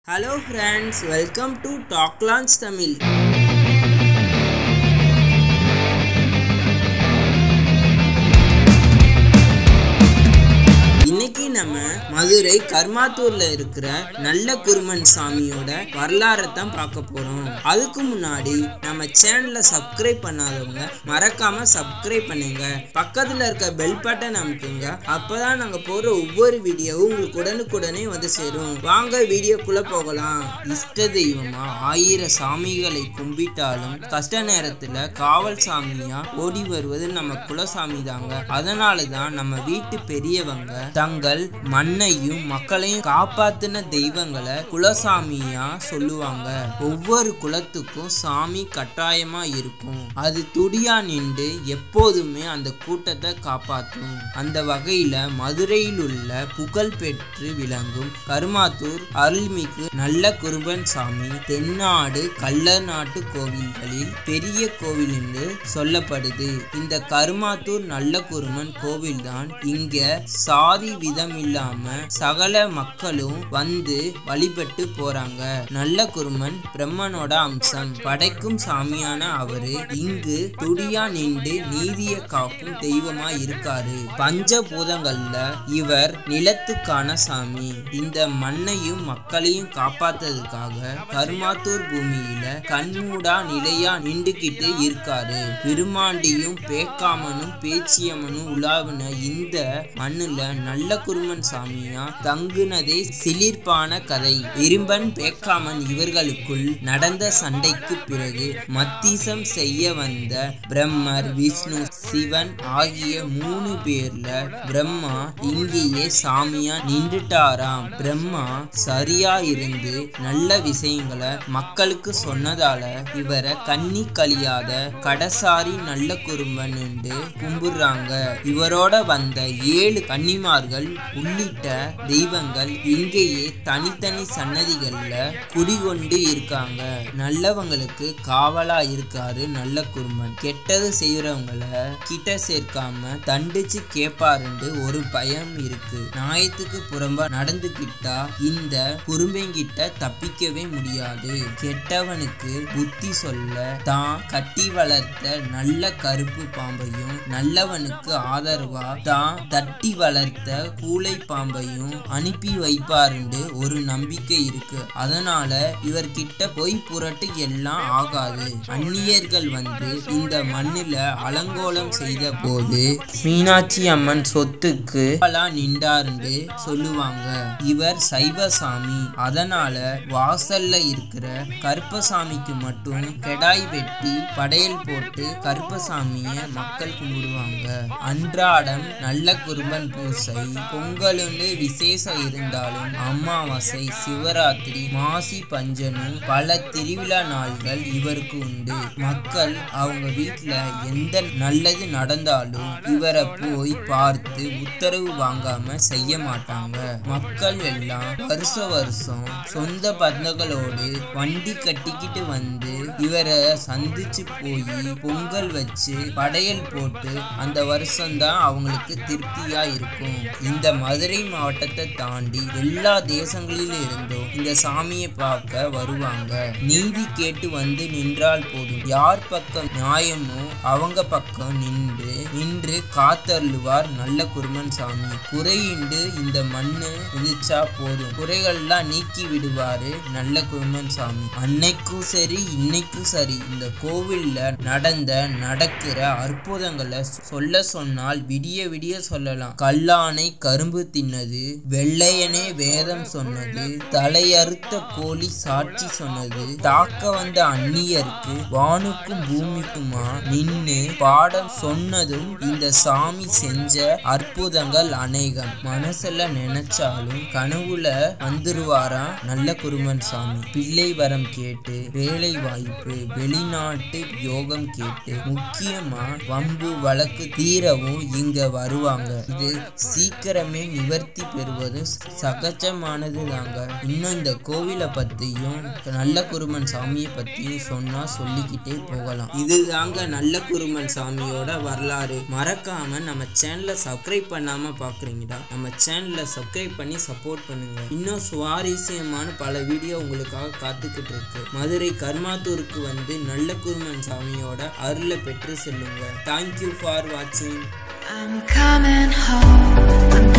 Hello friends welcome to டாக்லான்ஸ் தமிழ் இன்னைக்கு நம்ம மதுரை கர்மாத்தூர்ல இருக்கிற நல்ல குருமன் சாமியோட வரலாறை தான் பார்க்க போறோம் அதுக்கு முன்னாடி நம்ம சேனலை சப்ஸ்கிரைப் பண்ணாதவங்க மறக்காம சப்ஸ்கிரைப் பண்ணுங்க பக்கத்துல இருக்க பெல் பட்டன் அமுக்குங்க அப்பதான் நாங்க போற ஒவ்வொரு வீடியோவும் உங்களுக்கு உடனுக்குடனே வந்து சேரும் வாங்க வீடியோக்குள்ள போகலாம் இஷ்ட தெய்வமா ஆயிரம் சாமிகளை கும்பிட்டாலும் கஷ்ட நேரத்துல காவல் சாமியா ஓடி வருவது நம்ம குலசாமி தாங்க அதனால தான் நம்ம வீட்டு பெரியவங்க தங்கள் மண்ணையும் மக்களையும் காப்பாத்தின தெய்வங்களை குலசாமியா சொல்லுவாங்க ஒவ்வொரு குலத்துக்கும் சாமி கட்டாயமா இருக்கும் அது துடியா நின்று எப்போதுமே அந்த கூட்டத்தை காப்பாற்றும் அந்த வகையில மதுரையில் உள்ள புகழ் பெற்று விளங்கும் கருமாத்தூர் அருள்மிகு நல்ல குருபன் சாமி தென்னாடு கள்ளநாட்டு கோவில்களில் பெரிய கோவில் என்று சொல்லப்படுது இந்த கருமாத்தூர் நல்ல குருமன் கோவில்தான் இங்க சாதி விதம் இல்லாம சகல மக்களும் வந்து வழிபட்டு போறாங்க நல்ல குருமன் பிரம்மனோட அம்சம் படைக்கும் சாமியான அவரு இங்கு துடியா நின்று நீதிய காக்கும் தெய்வமா இருக்காரு பஞ்சபூதங்கள்ல இவர் நிலத்துக்கான சாமி இந்த மண்ணையும் மக்களையும் காப்பாத்ததுக்காக கருமாத்தூர் பூமியில கண்மூடா நிலையா நின்றுகிட்டு இருக்காரு விருமாண்டியும் பேக்காமனும் பேச்சியம்மனும் உலாவின இந்த மண்ணுல நல்ல குருமன் சாமியா தங்குனதே சிலிர்ப்பான கதை இரும்பன் பேக்காமன் இவர்களுக்குள் நடந்த சண்டைக்கு பிறகு மத்தீசம் செய்ய வந்த பிரம்மர் விஷ்ணு சிவன் ஆகிய மூணு பேர்ல பிரம்மா இங்கேயே சாமியா நின்றுட்டாராம் பிரம்மா சரியா இருந்து நல்ல விஷயங்களை மக்களுக்கு சொன்னதால இவரை கண்ணி கழியாத கடசாரி நல்ல குறும்பன் என்று கும்பிடுறாங்க இவரோட வந்த ஏழு கன்னிமார்கள் உள்ளிட்ட தெய்வங்கள் இங்கேயே தனித்தனி சன்னதிகள்ல குடிகொண்டு இருக்காங்க நல்லவங்களுக்கு காவலா இருக்காரு நல்ல குருமன் கெட்டது செய்யறவங்கள கிட்ட சேர்க்காம தண்டிச்சு கேப்பாருண்டு ஒரு பயம் இருக்கு நியாயத்துக்கு புறம்பா நடந்துகிட்டா இந்த குறும்பெங்கிட்ட தப்பிக்கவே முடியாது கெட்டவனுக்கு புத்தி சொல்ல தான் கட்டி வளர்த்த நல்ல கருப்பு பாம்பையும் நல்லவனுக்கு ஆதரவா தான் தட்டி வளர்த்த கூளை பாம்பையும் அனுப்பி வைப்பாருண்டு ஒரு நம்பிக்கை இருக்கு அதனால இவர்கிட்ட பொய் புரட்டு எல்லாம் ஆகாது அந்நியர்கள் வந்து இந்த மண்ணுல அலங்கோலம் செய்த போது மீனாட்சி அம்மன் சொத்துக்கு ஆளா நின்றாருன்னு சொல்லுவாங்க இவர் சைவசாமி அதனால வாசல்ல இருக்கிற கருப்பசாமிக்கு மட்டும் கெடாய் வெட்டி படையல் போட்டு கருப்பசாமிய மக்கள் கும்பிடுவாங்க அன்றாடம் நல்ல குருபன் பூசை பொங்கலுன்னு விசேஷம் இருந்தாலும் அமாவாசை சிவராத்திரி மாசி பஞ்சமி பல திருவிழா நாள்கள் இவருக்கு உண்டு மக்கள் அவங்க வீட்டுல எந்த நல்லது நடந்தாலும் இவரை போய் பார்த்து உத்தரவு வாங்காம செய்ய மாட்டாங்க மக்கள் எல்லாம் வருஷ வருஷம் சொந்த பந்தங்களோடு வண்டி கட்டிக்கிட்டு வந்து இவரை சந்திச்சு போய் பொங்கல் வச்சு படையல் போட்டு அந்த வருஷம்தான் அவங்களுக்கு திருப்தியா இருக்கும் இந்த மதுரை மாவட்டத்தை தாண்டி எல்லா தேசங்களிலும் இருந்தும் இந்த சாமியை பார்க்க வருவாங்க நீதி கேட்டு வந்து நின்றால் போதும் யார் பக்கம் நியாயமோ அவங்க பக்கம் நின்று நின்று காத்தருளுவார் நல்ல குருமன் சாமி குறையிண்டு இந்த மண்ணு மிதிச்சா போதும் குறைகள்லாம் நீக்கி விடுவாரு நல்ல குருமன் சாமி அன்னைக்கும் சரி இன்னைக்கும் சரி இந்த கோவில்ல நடந்த நடக்கிற அற்புதங்களை சொல்ல சொன்னால் விடிய விடிய சொல்லலாம் கல்லானை கரும்பு தின்னது வெள்ளையனே வேதம் சொன்னது தலையறுத்த கோழி சாட்சி சொன்னது தாக்க வந்த அந்நியருக்கு வானுக்கும் பூமிக்குமா நின்னு பாடம் சொன்னதும் இந்த சாமி செஞ்ச அற்புதங்கள் அநேகம் மனசுல நினைச்சாலும் கனவுல வந்துருவாராம் நல்ல குருமன் சாமி பிள்ளை வரம் கேட்டு வேலை வாய்ப்பு வெளிநாட்டு யோகம் கேட்டு முக்கியமா வம்பு வழக்கு தீரவும் இங்க வருவாங்க இது சீக்கிரமே எல்லாமே நிவர்த்தி பெறுவதும் சகஜமானது தாங்க இன்னும் இந்த கோவிலை பற்றியும் நல்ல குருமன் சாமியை பற்றியும் சொன்னால் சொல்லிக்கிட்டே போகலாம் இது தாங்க நல்ல குருமன் சாமியோட வரலாறு மறக்காம நம்ம சேனலை சப்ஸ்கிரைப் பண்ணாம பார்க்குறீங்கடா நம்ம சேனலை சப்ஸ்கிரைப் பண்ணி சப்போர்ட் பண்ணுங்க இன்னும் சுவாரஸ்யமான பல வீடியோ உங்களுக்காக காத்துக்கிட்டு இருக்கு மதுரை கர்மாத்தூருக்கு வந்து நல்ல குருமன் சாமியோட அருளை பெற்று செல்லுங்க தேங்க்யூ ஃபார் வாட்சிங் I'm coming home. I'm